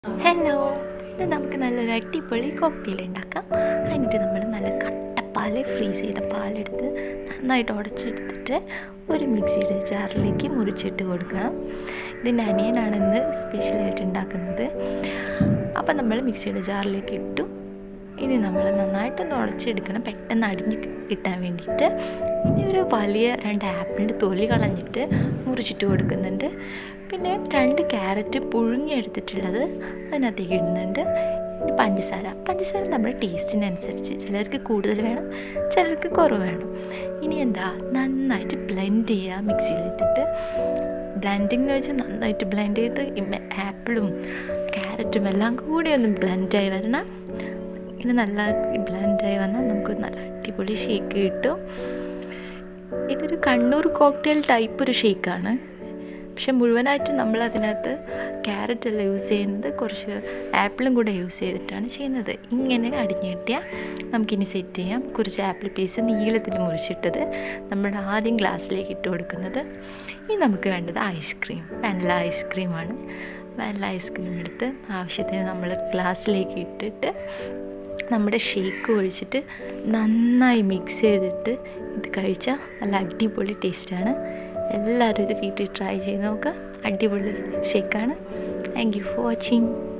hello ഇത് നമുക്ക് നല്ലൊരു അടിപൊളി കോക്ടെയിൽ ഉണ്ടാക്കാം അതിനിട്ട് നമ്മൾ നല്ല കട്ടപ്പാൽ ഫ്രീസ് ചെയ്ത പാലെടുത്ത് നന്നായിട്ട് ഉടച്ചെടുത്തിട്ട് ഒരു മിക്സിയുടെ ജാറിലേക്ക് മുറിച്ചിട്ട് കൊടുക്കണം ഇതിൻ്റെ അനിയനാണ് ഇന്ന് സ്പെഷ്യലായിട്ട് ഉണ്ടാക്കുന്നത് അപ്പം നമ്മൾ മിക്സിയുടെ ജാറിലേക്ക് ഇട്ടു ഇനി നമ്മൾ നന്നായിട്ടൊന്ന് ഉടച്ചെടുക്കണം പെട്ടെന്ന് അടിഞ്ഞ് കിട്ടാൻ വേണ്ടിയിട്ട് ഇനി ഒരു വലിയ രണ്ട് ആപ്പിളിൻ്റെ തൊലി കളഞ്ഞിട്ട് മുറിച്ചിട്ട് കൊടുക്കുന്നുണ്ട് പിന്നെ രണ്ട് ക്യാരറ്റ് പുഴുങ്ങിയെടുത്തിട്ടുള്ളത് അതിനകത്തേക്ക് ഇടുന്നുണ്ട് ഇനി പഞ്ചസാര പഞ്ചസാര നമ്മുടെ ടേസ്റ്റിനനുസരിച്ച് ചിലർക്ക് കൂടുതൽ വേണം ചിലർക്ക് കുറവ് വേണം ഇനി എന്താ നന്നായിട്ട് ബ്ലെൻഡ് ചെയ്യുക മിക്സിയിലിട്ടിട്ട് ബ്ലെൻഡിങ് എന്ന് വെച്ചാൽ നന്നായിട്ട് ബ്ലെൻഡ് ചെയ്ത് ആപ്പിളും ക്യാരറ്റും എല്ലാം കൂടി ഒന്ന് ബ്ലെൻഡായി വരണം ഇങ്ങനെ നല്ല ബ്ലെൻഡായി വന്നാൽ നമുക്ക് നല്ല അടിപൊളി ഷേക്ക് കിട്ടും ഇതൊരു കണ്ണൂർ കോക്ടെയിൽ ടൈപ്പ് ഒരു ഷേക്കാണ് പക്ഷെ മുഴുവനായിട്ട് നമ്മൾ അതിനകത്ത് ക്യാരറ്റ് അല്ല യൂസ് ചെയ്യുന്നത് കുറച്ച് ആപ്പിളും കൂടെ യൂസ് ചെയ്തിട്ടാണ് ചെയ്യുന്നത് ഇങ്ങനെ അടിഞ്ഞു കിട്ടിയാൽ നമുക്കിനി സെറ്റ് ചെയ്യാം കുറച്ച് ആപ്പിൾ പീസ് നീളത്തിൽ മുറിച്ചിട്ടത് നമ്മുടെ ആദ്യം ഗ്ലാസ്സിലേക്ക് ഇട്ട് കൊടുക്കുന്നത് ഇനി നമുക്ക് വേണ്ടത് ഐസ്ക്രീം വാനില ഐസ്ക്രീമാണ് വാനില ഐസ്ക്രീം എടുത്ത് ആവശ്യത്തിന് നമ്മൾ ഗ്ലാസ്സിലേക്ക് ഇട്ടിട്ട് നമ്മുടെ ഷേക്ക് ഒഴിച്ചിട്ട് നന്നായി മിക്സ് ചെയ്തിട്ട് ഇത് കഴിച്ചാൽ നല്ല അടിപൊളി ടേസ്റ്റാണ് എല്ലാവരും ഇത് വീട്ടിൽ ട്രൈ ചെയ്ത് നോക്കുക അടിപൊളി ഷേക്കാണ് താങ്ക് യു ഫോർ വാച്ചിങ്